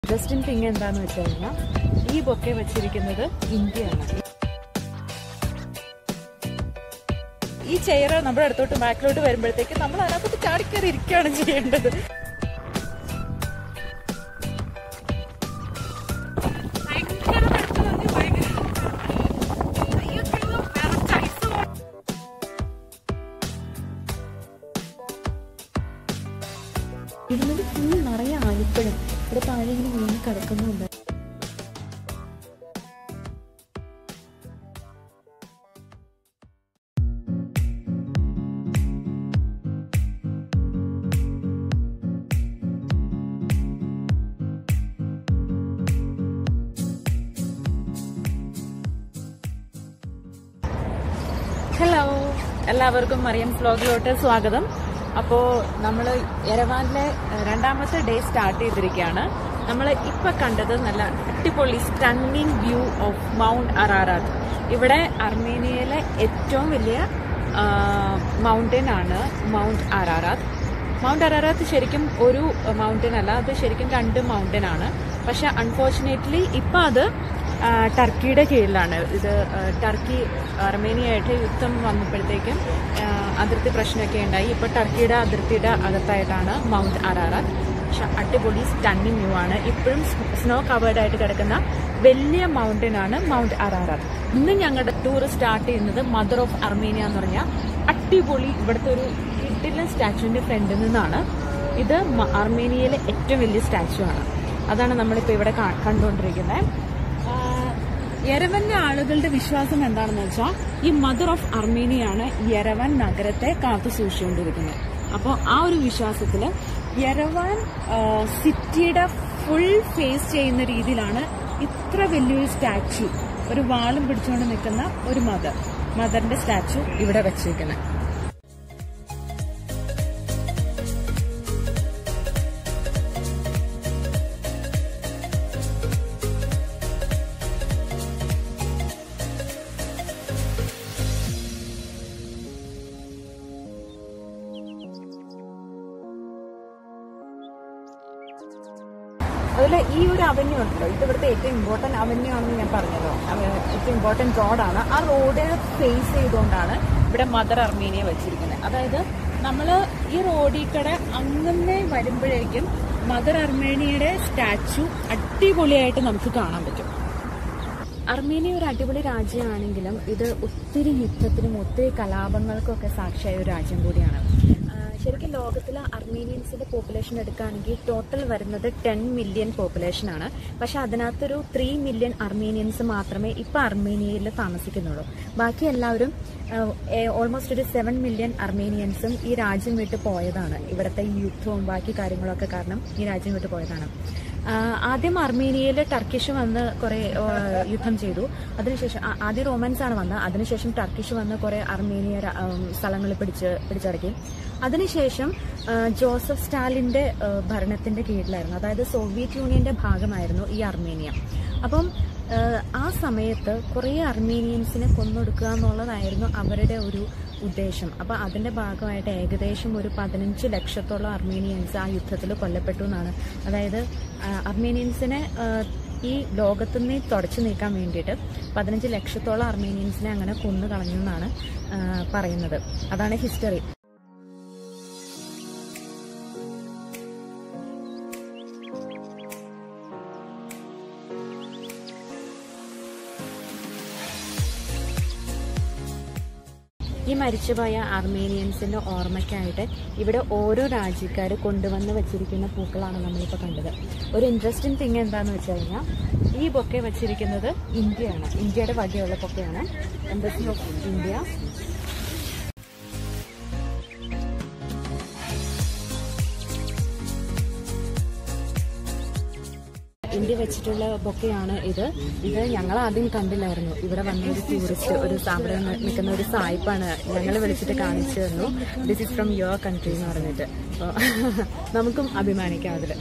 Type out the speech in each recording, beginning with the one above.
Interesting thing എന്താന്ന് വെച്ച് കഴിഞ്ഞാൽ ഈ ബൊക്കെ വെച്ചിരിക്കുന്നത് ഇന്ത്യയാണ് ഈ ചെയർ നമ്മുടെ അടുത്തോട്ട് ബാക്കിലോട്ട് വരുമ്പോഴത്തേക്ക് നമ്മൾ അതിനകത്തോട്ട് ചാടിക്കയറി ഇരിക്കുകയാണ് ചെയ്യേണ്ടത് ഭയങ്കര തണുപ്പാണ്, ഭയങ്കര അയ്യോ, അയ്യോ, വിറച്ച് ice പോലെ. ഇതിനൊരു ഫുൾ നിറയെ ആലിപ്പഴം ഇവിടെ താഴെ ഇങ്ങനെ വീണ് കിടക്കുന്നുണ്ട് ഹലോ എല്ലാവർക്കും മറിയം വ്ലോഗിലോട്ട് സ്വാഗതം അപ്പോ നമ്മൾ യരവാനിലെ ഏഹ്, രണ്ടാമത്തെ ഡേ സ്റ്റാർട്ട് ചെയ്തിരിക്കുകയാണ് നമ്മൾ ഇപ്പൊ കണ്ടത് നല്ല അടിപൊളി stunning view of Mount Ararat ഇവിടെ അർമേനിയയിലെ ഏറ്റവും വലിയ മൗണ്ടൻ ആണ് മൗണ്ട് അറാറാത്ത് മൗണ്ട് അറാറാത്ത് ശരിക്കും ഒരു മൗണ്ടൻ അല്ല അത് ശരിക്കും രണ്ട് മൗണ്ടൻ ആണ് പക്ഷെ അൺഫോർച്ചുനേറ്റ്ലി ഇപ്പൊ അത് ആ, ടർക്കിയുടെ കീഴിലാണ് ഇത് ആ, ടർക്കി അർമേനിയായിട്ട് യുദ്ധം വന്നപ്പോഴത്തേക്കും ആ, അതിർത്തി പ്രശ്നമൊക്കെ ഉണ്ടായി ഇപ്പൊ ടർക്കിയുടെ അതിർത്തിയുടെ അകത്തായിട്ടാണ് മൗണ്ട് അറാറാത്ത് പക്ഷെ അടിപൊളി സ്റ്റണ്ണിങ് വ്യൂ ആണ് ഇപ്പോഴും സ്നോ കവേർഡ് ആയിട്ട് കിടക്കുന്ന വലിയ മൗണ്ടൻ ആണ് മൗണ്ട് അറാറാത്ത് ഇന്ന് ഞങ്ങളുടെ ടൂർ സ്റ്റാർട്ട് ചെയ്യുന്നത് മദർ ഓഫ് അർമേനിയ എന്ന് പറഞ്ഞ അടിപൊളി ഇവിടുത്തെ ഒരു കിഡിലൻ സ്റ്റാച്ചുവിന്റെ ഫ്രണ്ടിൽ നിന്നാണ് ഇത് മ- അർമേനിയയിലെ ഏറ്റവും വലിയ സ്റ്റാച്ചു ആണ് അതാണ് നമ്മളിപ്പോ ഇവിടെ കാ- കണ്ടുകൊണ്ടിരിക്കുന്നത് ആഹ് യരവന്റെ ആളുകളുടെ വിശ്വാസം എന്താണെന്ന് വെച്ചാൽ ഈ മദർ ഓഫ് അർമേനിയാണ് യരവൻ നഗരത്തെ കാത്തു സൂക്ഷിച്ചുകൊണ്ടിരിക്കുന്നത് അപ്പോൾ ആ ഒരു വിശ്വാസത്തില് യരവാൻ ആഹ് സിറ്റിയുടെ ഫുൾ ഫേസ് ചെയ്യുന്ന രീതിയിലാണ് ഇത്ര വലിയൊരു സ്റ്റാച്ചു ഒരു വാളും പിടിച്ചുകൊണ്ട് നിൽക്കുന്ന ഒരു മദർ മദറിന്റെ സ്റ്റാച്ചു ഇവിടെ വെച്ചിരിക്കുന്നത് അതുപോലെ ഈ ഒരു അവന്യൂ ഉണ്ടല്ലോ ഇത് ഇവിടുത്തെ ഏറ്റവും ഇമ്പോർട്ടന്റ് അവന്യൂ ആണെന്ന് ഞാൻ പറഞ്ഞല്ലോ അവ- ഏറ്റവും ഇമ്പോർട്ടന്റ് റോഡാണ് ആ റോഡിനെ ഫേസ് ചെയ്തുകൊണ്ടാണ് ഇവിടെ മദർ അർമേനിയ വെച്ചിരിക്കുന്നത് അതായത് നമ്മൾ ഈ റോഡിൽ കൂടെ അങ്ങനെ വരുമ്പോഴേക്കും മദർ അർമേനിയയുടെ സ്റ്റാച്ചു അടിപൊളിയായിട്ട് നമുക്ക് കാണാൻ പറ്റും അർമേനിയ ഒരു അടിപൊളി രാജ്യമാണെങ്കിലും ഇത് ഒത്തിരി യുദ്ധത്തിനും ഒത്തിരി കലാപങ്ങൾക്കും ഒക്കെ സാക്ഷിയായ ഒരു രാജ്യം കൂടിയാണ് ആ, ശരിക്കും ലോകത്തിൽ അർമേനിയൻസിന്റെ പോപ്പുലേഷൻ എടുക്കുകയാണെങ്കിൽ ടോട്ടൽ വരുന്നത് ടെൻ മില്യൺ പോപ്പുലേഷൻ ആണ് പക്ഷെ അതിനകത്തൊരു ത്രീ മില്യൺ അർമേനിയൻസ് മാത്രമേ ഇപ്പൊ അർമേനിയയിൽ താമസിക്കുന്നുള്ളൂ ബാക്കി എല്ലാവരും ഓൾമോസ്റ്റ് ഒരു സെവൻ മില്യൺ അർമേനിയൻസും ഈ രാജ്യം വിട്ട് പോയതാണ് ഇവിടുത്തെ ഈ യുദ്ധവും ബാക്കി കാര്യങ്ങളൊക്കെ കാരണം ഈ രാജ്യം വിട്ട് പോയതാണ് ആ, ആദ്യം അർമേനിയയിൽ ടർക്കിഷ് വന്ന് കുറെ യുദ്ധം ചെയ്തു അതിനുശേഷം ആ- ആദ്യം റോമൻസ് ആണ് വന്നത് അതിനുശേഷം ടർക്കിഷ് വന്ന് കുറെ അർമേനിയ ര- ഉം, സ്ഥലങ്ങൾ പിടിച്ച് പിടിച്ചടക്കി അതിനുശേഷം ആ, ജോസഫ് സ്റ്റാലിന്റെ ആ, ഭരണത്തിന്റെ കീഴിലായിരുന്നു അതായത് സോവിയറ്റ് യൂണിയന്റെ ഭാഗമായിരുന്നു ഈ അർമേനിയ അപ്പം ആ, ആ സമയത്ത് കുറെ അർമേനിയൻസിനെ കൊന്നൊടുക്കുക എന്നുള്ളതായിരുന്നു അവരുടെ ഒരു ഉദ്ദേശം അപ്പൊ അതിന്റെ ഭാഗമായിട്ട് ഏകദേശം ഒരു പതിനഞ്ച് ലക്ഷത്തോളം അർമേനിയൻസ് ആ യുദ്ധത്തിൽ കൊല്ലപ്പെട്ടു എന്നാണ് അതായത് ആ, അർമേനിയൻസിനെ ആ, ഈ ലോകത്തു നിന്ന് തുടച്ചു നീക്കാൻ വേണ്ടിയിട്ട് പതിനഞ്ച് ലക്ഷത്തോളം അർമേനിയൻസിനെ അങ്ങനെ കൊന്നു കളഞ്ഞു എന്നാണ് ആ, പറയുന്നത് അതാണ് ഹിസ്റ്ററി ഈ മരിച്ചുപോയ അർമേനിയൻസിന്റെ ഓർമ്മയ്ക്കായിട്ട് ഇവിടെ ഓരോ രാജ്യക്കാർ കൊണ്ടുവന്ന് വെച്ചിരിക്കുന്ന പൂക്കളാണ് നമ്മളിപ്പോൾ കണ്ടത് ഒരു ഇൻട്രസ്റ്റിംഗ് തിങ് എന്താന്ന് വെച്ച് കഴിഞ്ഞാൽ ഈ ബൊക്കെ വെച്ചിരിക്കുന്നത് ഇന്ത്യയാണ് ഇന്ത്യയുടെ വകയുള്ള ബൊക്കെയാണ് എംബസി ഓഫ് ഇന്ത്യ ഇന്ത്യ വെച്ചിട്ടുള്ള ബൊക്കെയാണ് ഇത് ഇത് ഞങ്ങൾ ആദ്യം കണ്ടില്ലായിരുന്നു ഇവിടെ വന്ന ഒരു ടൂറിസ്റ്റ് ഒരു അവിടെ നിൽക്കുന്ന ഒരു സായിപ്പാണ് ഞങ്ങൾ വിളിച്ചിട്ട് കാണിച്ചു തന്നു this is from your country എന്ന് പറഞ്ഞിട്ട് അപ്പൊ നമുക്കും അഭിമാനിക്കാം അതിൽ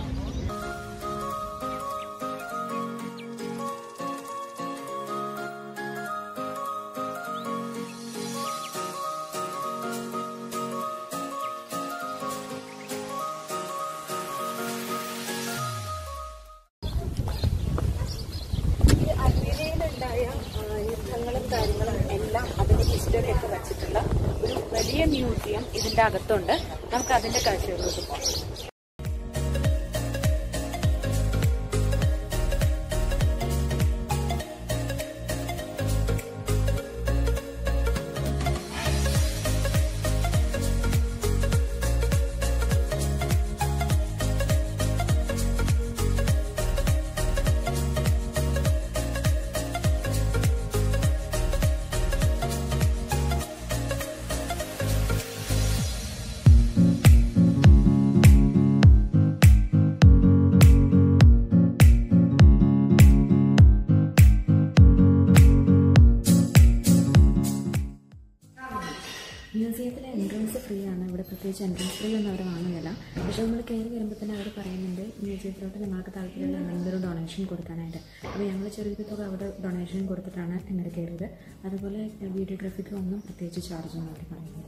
വലിയ മ്യൂസിയം ഇതിന്റെ അകത്തുണ്ട് നമുക്ക് അതിന്റെ കാഴ്ചകളിലോട്ട് പോകാം മ്യൂസിയത്തിലെ എൻട്രൻസ് ഫ്രീ ആണ് ഇവിടെ പ്രത്യേകിച്ച് എൻട്രൻസ് ഫ്രീ ഒന്നും അവർ വാങ്ങുന്നില്ല പക്ഷേ നമ്മൾ കയറി വരുമ്പോൾ തന്നെ അവർ പറയുന്നുണ്ട് മ്യൂസിയത്തിലോട്ട് നിങ്ങൾക്ക് താല്പര്യമുണ്ടെങ്കിൽ ഒരു ഡൊണേഷൻ കൊടുക്കാനായിട്ട് അപ്പോൾ ഞങ്ങൾ ചെറിയൊരു തുക അവിടെ ഡൊണേഷൻ കൊടുത്തിട്ടാണ് ഇങ്ങോട്ട് കയറിയത് അതുപോലെ വീഡിയോഗ്രാഫിക്ക് ഒന്നും പ്രത്യേകിച്ച് ചാർജ് ഒന്നും അവർ പറയുന്നില്ല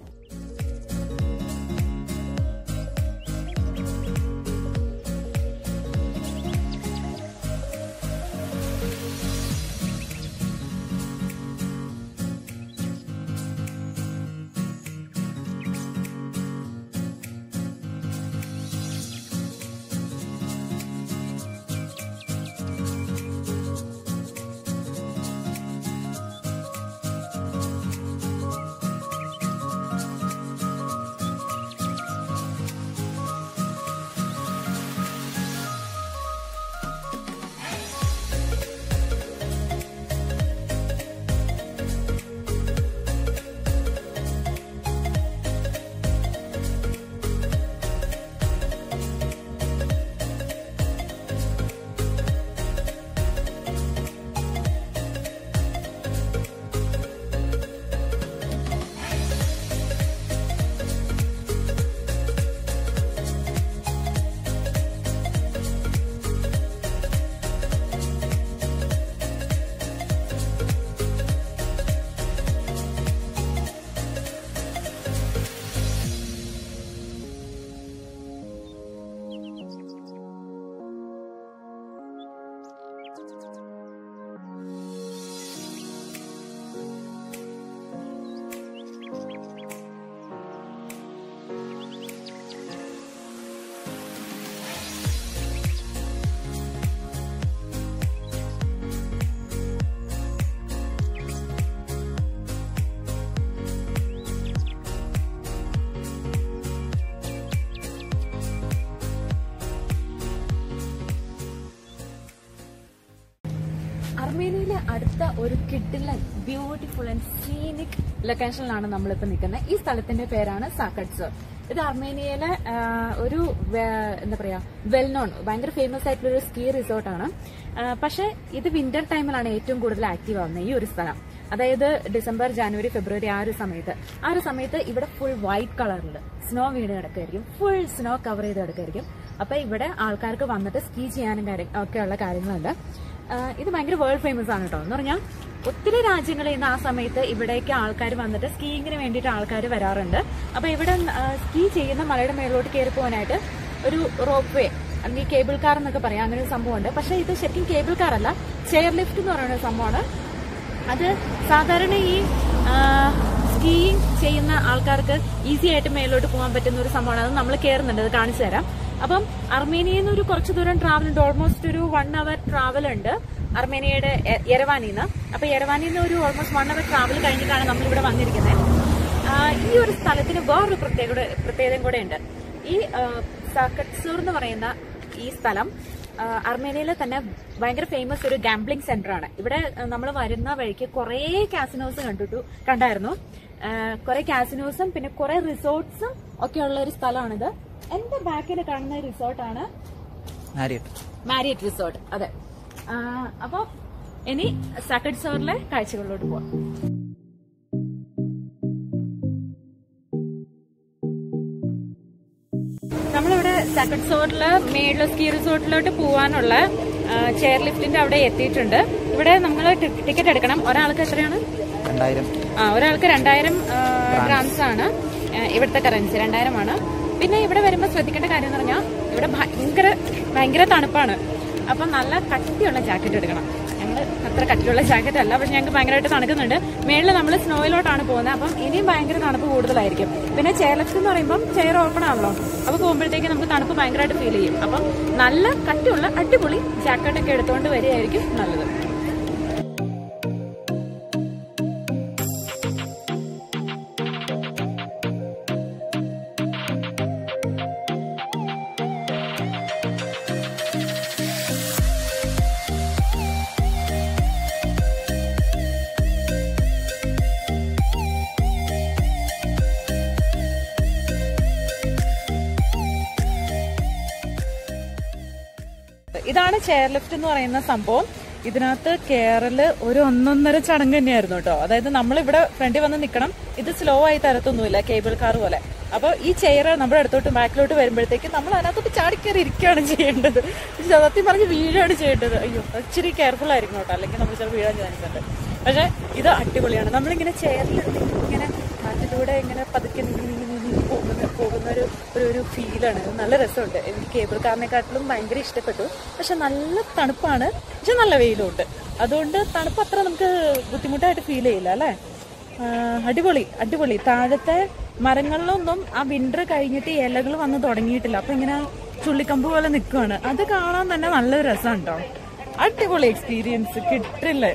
അർമേനിയയിലെ അടുത്ത ഒരു കിഡിലൻ ബ്യൂട്ടിഫുൾ ആൻഡ് സീനിക് ലൊക്കേഷനിലാണ് നമ്മളിപ്പോൾ നിൽക്കുന്നത് ഈ സ്ഥലത്തിന്റെ പേരാണ് സാക്കട്സർ ഇത് അർമേനിയയിലെ ആ, ഒരു വേ- എന്താ പറയാ വെൽ നോൺ ഭയങ്കര ഫേമസ് ആയിട്ടുള്ള ഒരു സ്കീ റിസോർട്ടാണ് പക്ഷെ ഇത് വിന്റർ ടൈമിലാണ് ഏറ്റവും കൂടുതൽ ആക്റ്റീവ് ആവുന്നത് ഈ ഒരു സ്ഥലം അതായത് ഡിസംബർ ജനുവരി ഫെബ്രുവരി ആ ഒരു സമയത്ത് ആ ഒരു സമയത്ത് ഇവിടെ ഫുൾ വൈറ്റ് കളറിൽ സ്നോ വീണ് കിടക്കായിരിക്കും ഫുൾ സ്നോ കവർ ചെയ്ത് കിടക്കായിരിക്കും അപ്പൊ ഇവിടെ ആൾക്കാർക്ക് വന്നിട്ട് സ്കീ ചെയ്യാനും കാര്യം ഒക്കെയുള്ള കാര്യങ്ങളുണ്ട് ആ, ഇത് ഭയങ്കര വേൾഡ് ഫേമസ് ആണ് കേട്ടോ എന്ന് പറഞ്ഞാൽ ഒത്തിരി രാജ്യങ്ങളിൽ നിന്ന് ആ സമയത്ത് ഇവിടേക്ക് ആൾക്കാർ വന്നിട്ട് സ്കീയിങ്ങിന് വേണ്ടിയിട്ട് ആൾക്കാർ വരാറുണ്ട് അപ്പൊ ഇവിടെ സ്കീ ചെയ്യുന്ന മലയുടെ മേളിലോട്ട് കയറി പോകാനായിട്ട് ഒരു റോപ്പ് വേ അല്ലെങ്കിൽ കേബിൾ കാർ എന്നൊക്കെ പറയാം അങ്ങനെ ഒരു സംഭവമുണ്ട് പക്ഷെ ഇത് ശരിക്കും കേബിൾ കാർ അല്ല ചെയർ ലിഫ്റ്റ് എന്ന് പറയുന്ന ഒരു സംഭവമാണ് അത് സാധാരണ ഈ സ്കീയിങ് ചെയ്യുന്ന ആൾക്കാർക്ക് ഈസി ആയിട്ട് മേലോട്ട് പോകാൻ പറ്റുന്ന ഒരു സംഭവമാണ് അത് നമ്മൾ കയറുന്നുണ്ട് അത് കാണിച്ചു തരാം അപ്പം അർമേനിയയിൽ നിന്ന് ഒരു കുറച്ച് ദൂരം ട്രാവൽ ഉണ്ട് ഓൾമോസ്റ്റ് ഒരു വൺ അവർ ട്രാവൽ ഉണ്ട് അർമേനിയയുടെ എ- യെരവാനിൽ നിന്ന് അപ്പൊ യെരവാനിൽ നിന്ന് ഒരു ഓൾമോസ്റ്റ് വൺ അവർ ട്രാവൽ കഴിഞ്ഞിട്ടാണ് നമ്മൾ ഇവിടെ വന്നിരിക്കുന്നത് ആ, ഈ ഒരു സ്ഥലത്തിന് വേറൊരു പ്രത്യേകത പ്രത്യേകതയും കൂടെ ഉണ്ട് ഈ സാക്കട്സൂർ എന്ന് പറയുന്ന ഈ സ്ഥലം ആ, അർമേനിയയിലെ തന്നെ ഭയങ്കര ഫേമസ് ഒരു ഗാംബ്ലിംഗ് സെന്റർ ആണ് ഇവിടെ നമ്മൾ വരുന്ന വഴിക്ക് കുറേ കാസിനോസ് കണ്ടിട്ടു കണ്ടായിരുന്നു കുറെ കാസിനോസും പിന്നെ കുറെ റിസോർട്ട്സും ഒക്കെ ഉള്ള ഒരു സ്ഥലമാണിത് എന്റെ ബാക്കിൽ കാണുന്ന റിസോർട്ടാണ് മാരിയറ്റ് മാരിയറ്റ് റിസോർട്ട് അതെ ആ, അപ്പൊ ഇനി സാക്കഡ് സോറിലെ കാഴ്ചകളിലോട്ട് പോവാം നമ്മളിവിടെ സാക്കഡ് സോറില് മേളില് സ്കീ റിസോർട്ടിലോട്ട് പോവാനുള്ള ചെയർ ലിഫ്റ്റിന്റെ അവിടെ എത്തിയിട്ടുണ്ട് ഇവിടെ നമ്മൾ ടിക്കറ്റ് എടുക്കണം ഒരാൾക്ക് എത്രയാണ് രണ്ടായിരം ആ ഒരാൾക്ക് രണ്ടായിരം ഗ്രാംസ് ആണ് ആ, ഇവിടുത്തെ കറൻസി രണ്ടായിരം ആണ് പിന്നെ ഇവിടെ വരുമ്പോൾ ശ്രദ്ധിക്കേണ്ട കാര്യം എന്ന് പറഞ്ഞാൽ ഇവിടെ ഭയങ്കര ഭയങ്കര തണുപ്പാണ് അപ്പം നല്ല കട്ടിയുള്ള ജാക്കറ്റ് എടുക്കണം ഞങ്ങൾ ഞങ്ങൾ അത്ര കട്ടിലുള്ള ജാക്കറ്റ് അല്ല പക്ഷെ ഞങ്ങൾക്ക് ഭയങ്കരമായിട്ട് തണുക്കുന്നുണ്ട് മേളിൽ നമ്മൾ സ്നോയിലോട്ടാണ് പോകുന്നത് അപ്പം ഇനിയും ഭയങ്കര തണുപ്പ് കൂടുതലായിരിക്കും പിന്നെ ചെയർലെഫ്റ്റ് എന്ന് പറയുമ്പോൾ ചെയർ ഓപ്പൺ ആണല്ലോ അപ്പോൾ പോകുമ്പോഴത്തേക്ക് നമുക്ക് തണുപ്പ് ഭയങ്കരമായിട്ട് ഫീൽ ചെയ്യും അപ്പം നല്ല കട്ടിയുള്ള അടിപൊളി ജാക്കറ്റൊക്കെ എടുത്തുകൊണ്ട് വരികയായിരിക്കും നല്ലത് ഇതാണ് ചെയർ ലിഫ്റ്റ് എന്ന് പറയുന്ന സംഭവം ഇതിനകത്ത് കേറല് ഒരു ഒന്നൊന്നര ചടങ്ങ് തന്നെയായിരുന്നു കേട്ടോ അതായത് നമ്മൾ ഇവിടെ ഫ്രണ്ടിൽ വന്ന് നിൽക്കണം ഇത് സ്ലോ ആയി തരത്തൊന്നുമില്ല കേബിൾ കാർ പോലെ അപ്പൊ ഈ ചെയർ നമ്മുടെ അടുത്തോട്ട് ബാക്കിലോട്ട് വരുമ്പോഴത്തേക്ക് നമ്മൾ അതിനകത്തോട്ട് ചാടിക്കയറി ഇരിക്കുകയാണ് ചെയ്യേണ്ടത് സത്യം പറഞ്ഞ് വീഴാണ് ചെയ്യേണ്ടത് അയ്യോ ഇച്ചിരി കെയർഫുൾ ആയിരിക്കും കേട്ടോ അല്ലെങ്കിൽ നമ്മൾ ചില വീഴാൻ ചാൻസ് ഉണ്ട് പക്ഷെ ഇത് അടിപൊളിയാണ് നമ്മളിങ്ങനെ ചെയറിൽ ഇങ്ങനെ കാറ്റിലൂടെ ഇങ്ങനെ പതുക്കെ നീങ്ങി നീങ്ങി നീങ്ങി പോകുന്ന പോകുന്ന ഒരു ഒരു ഒരു ഫീലാണ് നല്ല രസമുണ്ട് എനിക്ക് കേബിൾ കാറിനെക്കാട്ടിലും ഭയങ്കര ഇഷ്ടപ്പെട്ടു പക്ഷെ നല്ല തണുപ്പാണ് പക്ഷെ നല്ല വെയിലും ഉണ്ട് അതുകൊണ്ട് തണുപ്പ് അത്ര നമുക്ക് ബുദ്ധിമുട്ടായിട്ട് ഫീൽ ചെയ്യില്ല അല്ലേ ആ, അടിപൊളി അടിപൊളി താഴത്തെ മരങ്ങളിലൊന്നും ആ വിന്റർ കഴിഞ്ഞിട്ട് ഇലകൾ വന്ന് തുടങ്ങിയിട്ടില്ല അപ്പൊ ഇങ്ങനെ ചുള്ളിക്കമ്പ് പോലെ നിൽക്കുവാണ് അത് കാണാൻ തന്നെ നല്ലൊരു രസം ഉണ്ടോ അടിപൊളി എക്സ്പീരിയൻസ് കിട്ടില്ലേ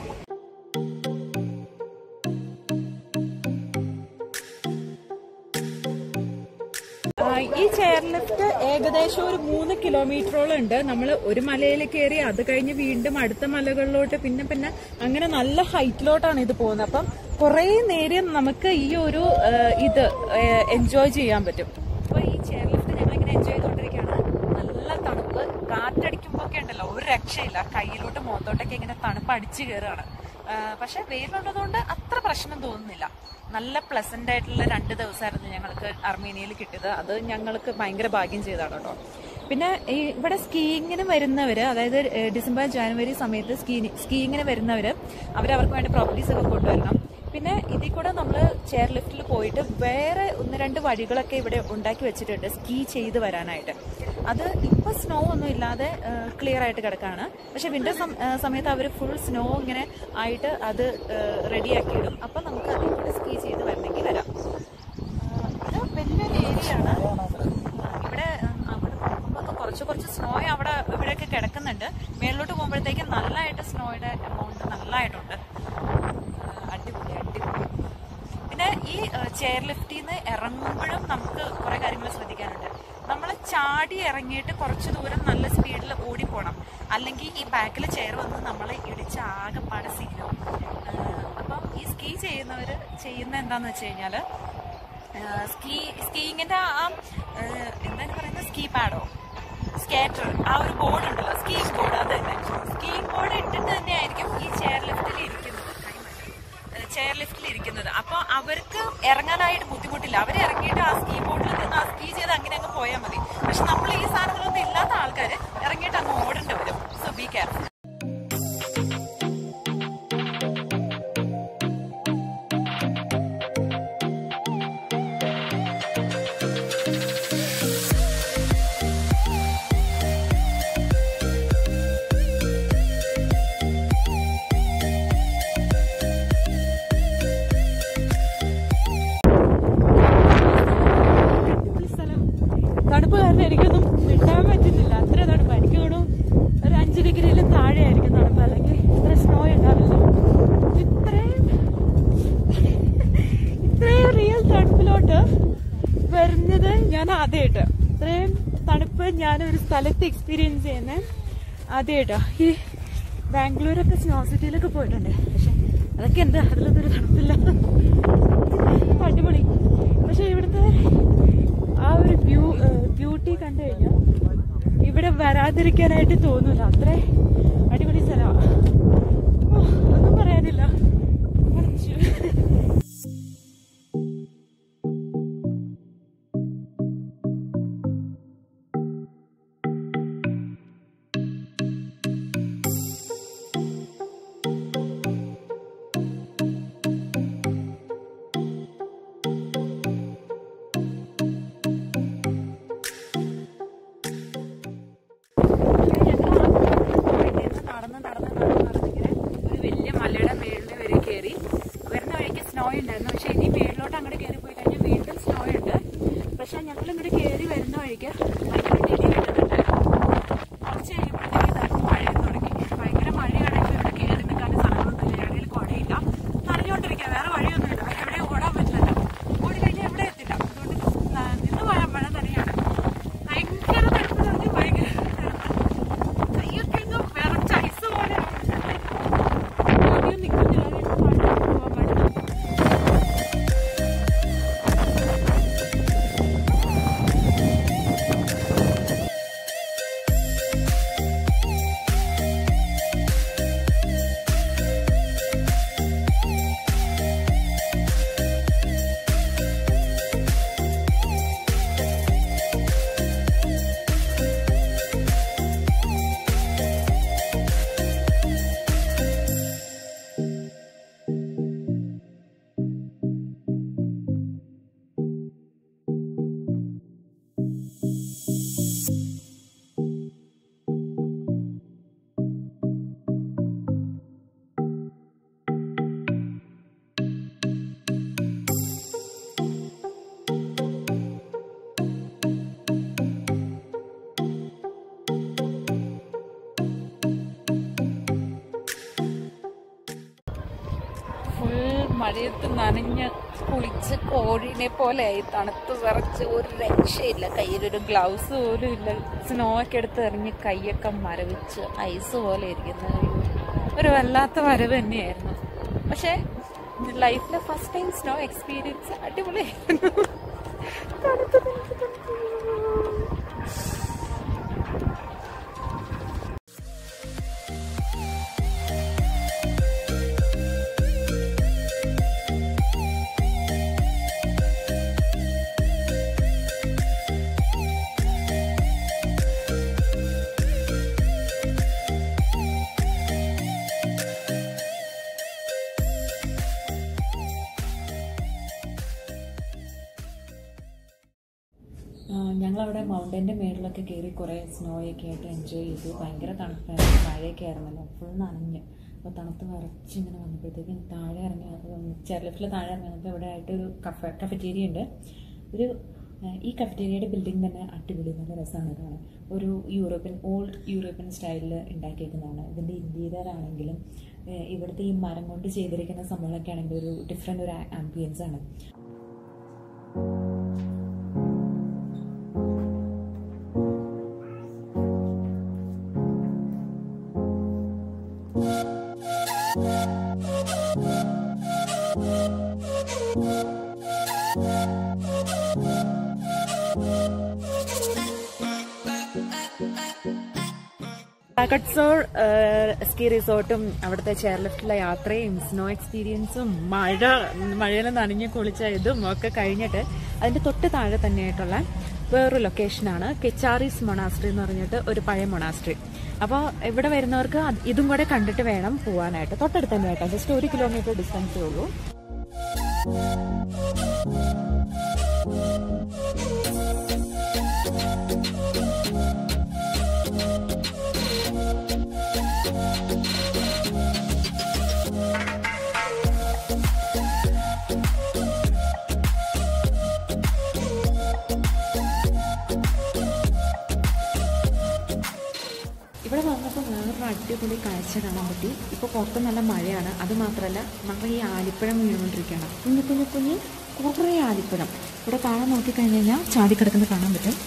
ആ, ഈ ചെയർ ലിഫ്റ്റ് ഏകദേശം ഒരു മൂന്ന് കിലോമീറ്ററോളം ഉണ്ട് നമ്മൾ ഒരു മലയിൽ കയറി അത് കഴിഞ്ഞ് വീണ്ടും അടുത്ത മലകളിലോട്ട് പിന്നെ പിന്നെ അങ്ങനെ നല്ല ഹൈറ്റിലോട്ടാണ് ഇത് പോകുന്നത് അപ്പം കുറെ നേരം നമുക്ക് ഈ ഒരു ആ, ഇത് എൻജോയ് ചെയ്യാൻ പറ്റും അപ്പൊ ഈ ചെയർ ലിഫ്റ്റ് ഞങ്ങൾ ഇങ്ങനെ എൻജോയ് ചെയ്തോണ്ടിരിക്കുകയാണ് നല്ല തണുപ്പ് കാറ്റടിക്കുമ്പോ ഒക്കെ ഉണ്ടല്ലോ ഒരു രക്ഷയില്ല കയ്യിലോട്ട് മുഖത്തോട്ടൊക്കെ ഇങ്ങനെ തണുപ്പ് അടിച്ചു കയറുകയാണ് പക്ഷെ വെയിലുള്ളതുകൊണ്ട് അത്ര പ്രശ്നം തോന്നുന്നില്ല നല്ല പ്ലസന്റ് ആയിട്ടുള്ള രണ്ട് ദിവസമായിരുന്നു ഞങ്ങൾക്ക് അർമേനിയയിൽ കിട്ടിയത് അത് ഞങ്ങൾക്ക് ഭയങ്കര ഭാഗ്യം ചെയ്താണ് കേട്ടോ പിന്നെ ഈ ഇവിടെ സ്കീയിങ്ങിന് വരുന്നവര് അതായത് ഏഹ്, ഡിസംബർ ജാനുവരി സമയത്ത് സ്കീ സ്കീയിങ്ങിന് വരുന്നവര് അവരവർക്ക് വേണ്ട പ്രോപ്പർട്ടീസ് ഒക്കെ കൊണ്ടുവരണം പിന്നെ ഇതിൽ കൂടെ നമ്മൾ ചെയർ ലിഫ്റ്റിൽ പോയിട്ട് വേറെ ഒന്ന് രണ്ട് വഴികളൊക്കെ ഇവിടെ ഉണ്ടാക്കി വെച്ചിട്ടുണ്ട് സ്കീ ചെയ്ത് വരാനായിട്ട് അത് ഇപ്പൊ സ്നോ ഒന്നും ഇല്ലാതെ ക്ലിയർ ആയിട്ട് കിടക്കാണ് പക്ഷെ വിന്റർ സമയത്ത് അവർ ഫുൾ സ്നോ ഇങ്ങനെ ആയിട്ട് അത് റെഡിയാക്കി ഇടും അപ്പൊ നമുക്ക് അതിൽ കൂടെ സ്കീ ചെയ്ത് വരണമെങ്കിൽ വരാം ആ, ഇത് വലിയൊരു ഏരിയ ആണ് ഇവിടെ ഉം, അവിടെ നോക്കുമ്പോൾ കുറച്ച് കുറച്ച് സ്നോ അവിടെ ഇവിടെയൊക്കെ കിടക്കുന്നുണ്ട് മേളിലോട്ട് പോകുമ്പോഴത്തേക്ക് നല്ലതായിട്ട് സ്നോയുടെ എമൗണ്ട് നല്ലതായിട്ടുണ്ട് ആ, അടിപൊളി അടിപൊളി പിന്നെ ഈ ചെയർ ലിഫ്റ്റിൽ നിന്ന് ഇറങ്ങുമ്പോഴും നമുക്ക് കുറെ കാര്യങ്ങൾ ശ്രദ്ധിക്കാനുണ്ട് നമ്മൾ ചാടി ഇറങ്ങിയിട്ട് കുറച്ച് ദൂരം നല്ല സ്പീഡിൽ ഓടിപ്പോണം അല്ലെങ്കിൽ ഈ ബാക്കിൽ ചെയർ വന്ന് നമ്മളെ ഇടിച്ച് ആകെപ്പാടെ സീനോ അപ്പം ഈ സ്കീ ചെയ്യുന്നവർ ചെയ്യുന്ന എന്താന്ന് വെച്ച് കഴിഞ്ഞാൽ സ്കീ സ്കീയിങ്ങിന്റെ ആ ഏഹ്, എന്താണ് പറയുന്നത് സ്കീ പാഡോ സ്കേറ്റർ ആ ഒരു ബോർഡ് ഉണ്ടല്ലോ സ്കീയിങ് ബോർഡ് അത് തന്നെ സ്കീയിങ് ബോർഡ് ഇട്ടിട്ട് തന്നെയായിരിക്കും ഈ ചെയർ ലിഫ്റ്റിൽ ഇരിക്കുന്നത് ചെയർ ലിഫ്റ്റിൽ ഇരിക്കുന്നത് അപ്പൊ അവർക്ക് ഇറങ്ങാനായിട്ട് ബുദ്ധിമുട്ടില്ല അവർ ഇറങ്ങിയിട്ട് ആ സ്കീ ബോർഡിൽ നിന്ന് ആ സ്കീ ചെയ്ത് അങ്ങനെ അങ്ങ് പോയാൽ മതി പക്ഷെ നമ്മൾ ഈ സാധനങ്ങളൊന്നും ഇല്ലാത്ത ആൾക്കാർ ഇറങ്ങിയിട്ട് അങ്ങ് ഓടേണ്ടി വരും സോ ബി കെയർഫുൾ അടിപൊളി സ്ഥലം തണുപ്പ് കാരണം എനിക്കൊന്നും വിട്ടാൻ പറ്റുന്നില്ല അത്ര തണുപ്പ് എനിക്ക് തോന്നും ഒരു അഞ്ച് ഡിഗ്രിയിൽ താഴെ ആയിരിക്കും തണുപ്പ് അല്ലെങ്കിൽ ഇത്ര സ്നോ ഉണ്ടാവില്ല ഇത്രയും ഇത്രയും റിയൽ തണുപ്പിലോട്ട് വരുന്നത് ഞാൻ ആദ്യമായിട്ട് ഇത്രയും തണുപ്പ് ഞാൻ ഒരു സ്ഥലത്ത് എക്സ്പീരിയൻസ് ചെയ്യുന്നത് ആദ്യമായിട്ടാ ഈ ബാംഗ്ലൂരൊക്കെ സ്നോ സിറ്റിയിലൊക്കെ പോയിട്ടുണ്ട് പക്ഷെ അതൊക്കെ എന്താ അതിലൊന്നും ഒരു തണുപ്പില്ല അടിപൊളി പക്ഷെ ഇവിടുത്തെ ആ ഒരു ബ്യൂ ബ്യൂട്ടി കണ്ടു കഴിഞ്ഞാൽ ഇവിടെ വരാതിരിക്കാനായിട്ട് തോന്നൂല അത്ര അടിപൊളി സ്ഥലമാണ് ഒന്നും പറയാനില്ല കുറച്ചു മഴയത്ത് നനഞ്ഞ് കുളിച്ച് കോഴിനെ പോലെയായി തണുത്ത് വിറച്ച് ഒരു രക്ഷയില്ല കയ്യിലൊരു ഗ്ലൗസ് പോലും ഇല്ല സ്നോ ഒക്കെ എടുത്ത് എറിഞ്ഞ് കൈയൊക്കെ മരവിച്ച് ഐസ് പോലെ ഇരിക്കുന്നത് ഒരു വല്ലാത്ത വരവ് തന്നെയായിരുന്നു പക്ഷേ ലൈഫിലെ ഫസ്റ്റ് ടൈം സ്നോ എക്സ്പീരിയൻസ് അടിപൊളിയായിരുന്നു തണുത്ത് തണുത്ത് തണുത്ത്. ഞങ്ങളവിടെ മൗണ്ടൻ്റെ മേളിലൊക്കെ കയറി കുറേ സ്നോയൊക്കെ ആയിട്ട് എൻജോയ് ചെയ്തു ഭയങ്കര തണുപ്പായിരുന്നു മഴയൊക്കെ ആയിരുന്നല്ലോ ഫുൾ നനഞ്ഞ് അപ്പോൾ തണുത്ത് വരച്ച് ഇങ്ങനെ വന്നപ്പോഴത്തേക്കും താഴെ ഇറങ്ങി ചെയർലിഫ്റ്റിൽ താഴെ ഇറങ്ങിയപ്പോൾ ഇവിടെ ആയിട്ട് ഒരു കഫ കഫറ്റേരിയ ഉണ്ട് ഒരു ഏഹ്, ഈ കഫറ്റേരിയയുടെ ബിൽഡിംഗ് തന്നെ അടിപൊളി നല്ല രസമാണ് കാണാൻ ഒരു യൂറോപ്യൻ ഓൾഡ് യൂറോപ്യൻ സ്റ്റൈലിൽ ഉണ്ടാക്കിയേക്കുന്നതാണ് ഇതിൻ്റെ ഇൻറ്റീരിയർ ആണെങ്കിലും ഏഹ്, ഇവിടുത്തെ ഈ മരം കൊണ്ട് ചെയ്തിരിക്കുന്ന സംഭവങ്ങളൊക്കെ ആണെങ്കിൽ ഒരു ഡിഫറെൻ്റ് ഒരു ആംബിയൻസ് ആണ് പാക്കറ്റ്സോൾ സ്കീ റിസോർട്ടും അവിടുത്തെ ചെയർലിഫ്റ്റിലെ യാത്രയും സ്നോ എക്സ്പീരിയൻസും മഴ മഴയിൽ നനഞ്ഞ് കുളിച്ച ഇതും ഒക്കെ കഴിഞ്ഞിട്ട് അതിന്റെ തൊട്ട് താഴെ തന്നെയായിട്ടുള്ള വേറൊരു ലൊക്കേഷനാണ് കെച്ചാറീസ് മൊണാസ്ട്രി എന്ന് പറഞ്ഞിട്ട് ഒരു പഴയ മൊണാസ്ട്രി അപ്പോൾ ഇവിടെ വരുന്നവർക്ക് അത് ഇതും കൂടെ കണ്ടിട്ട് വേണം പോകാനായിട്ട് തൊട്ടടുത്ത് തന്നെയായിട്ട് ജസ്റ്റ് ഒരു കിലോമീറ്റർ ഡിസ്റ്റൻസേ ഉള്ളൂ ഇവിടെ വന്നപ്പോൾ വേറൊരു അടിപൊളി കാഴ്ച കാണാൻ പറ്റി ഇപ്പോൾ പുറത്ത് നല്ല മഴയാണ് അത് മാത്രമല്ല നമ്മൾ ഈ ആലിപ്പഴം വീണുകൊണ്ടിരിക്കുകയാണ് കുഞ്ഞു കുഞ്ഞു കുഞ്ഞു കുറേ ആലിപ്പഴം ഇവിടെ താഴെ നോക്കിക്കഴിഞ്ഞ് കഴിഞ്ഞാൽ ചാടിക്കിടക്കുന്നത് കാണാൻ പറ്റും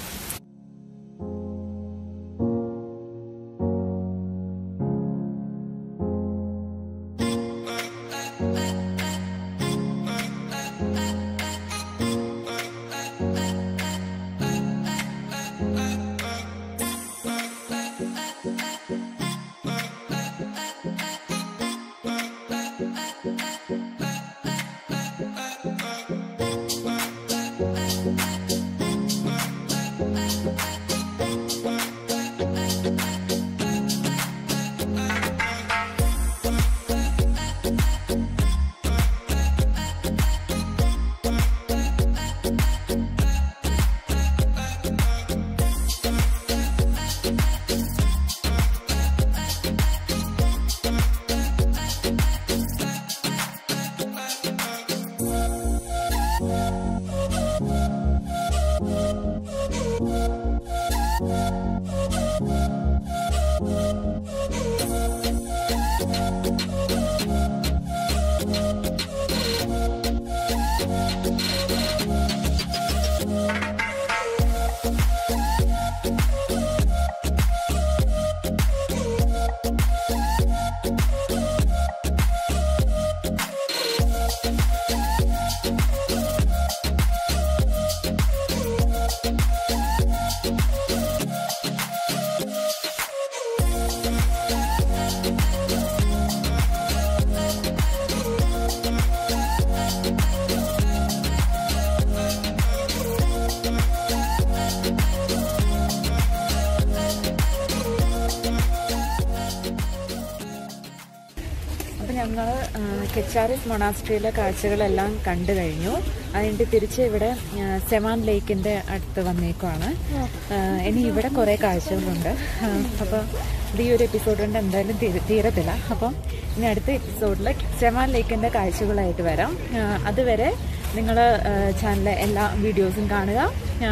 അപ്പം ഞങ്ങൾ കെച്ചാറിസ് മൊണാസ്ട്രിയിലെ കാഴ്ചകളെല്ലാം കണ്ടു കഴിഞ്ഞു അതിൻ്റെ തിരിച്ച് ഇവിടെ ആ, സെവാൻ ലേക്കിൻ്റെ അടുത്ത് വന്നേക്കുവാണ് ആ, ഇനി ഇവിടെ കുറേ കാഴ്ചകളുണ്ട് അപ്പോൾ ഇത് ഈ ഒരു എപ്പിസോഡ് കൊണ്ട് എന്തായാലും തീര- തീരത്തില്ല അപ്പം ഇനി അടുത്ത എപ്പിസോഡിൽ സെവാൻ ലേക്കിൻ്റെ കാഴ്ചകളായിട്ട് വരാം ആ, അതുവരെ നിങ്ങൾ ചാനലിലെ എല്ലാ വീഡിയോസും കാണുക ആ,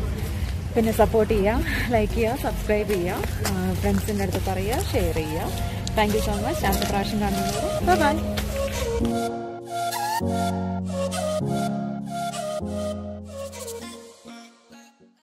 പിന്നെ സപ്പോർട്ട് ചെയ്യുക ലൈക്ക് ചെയ്യുക സബ്സ്ക്രൈബ് ചെയ്യുക ഫ്രണ്ട്സിൻ്റെ അടുത്ത് പറയുക ഷെയർ ചെയ്യുക താങ്ക് യു സോ മച്ച് അടുത്ത പ്രാവശ്യം കാണുന്നത് ബൈ Thank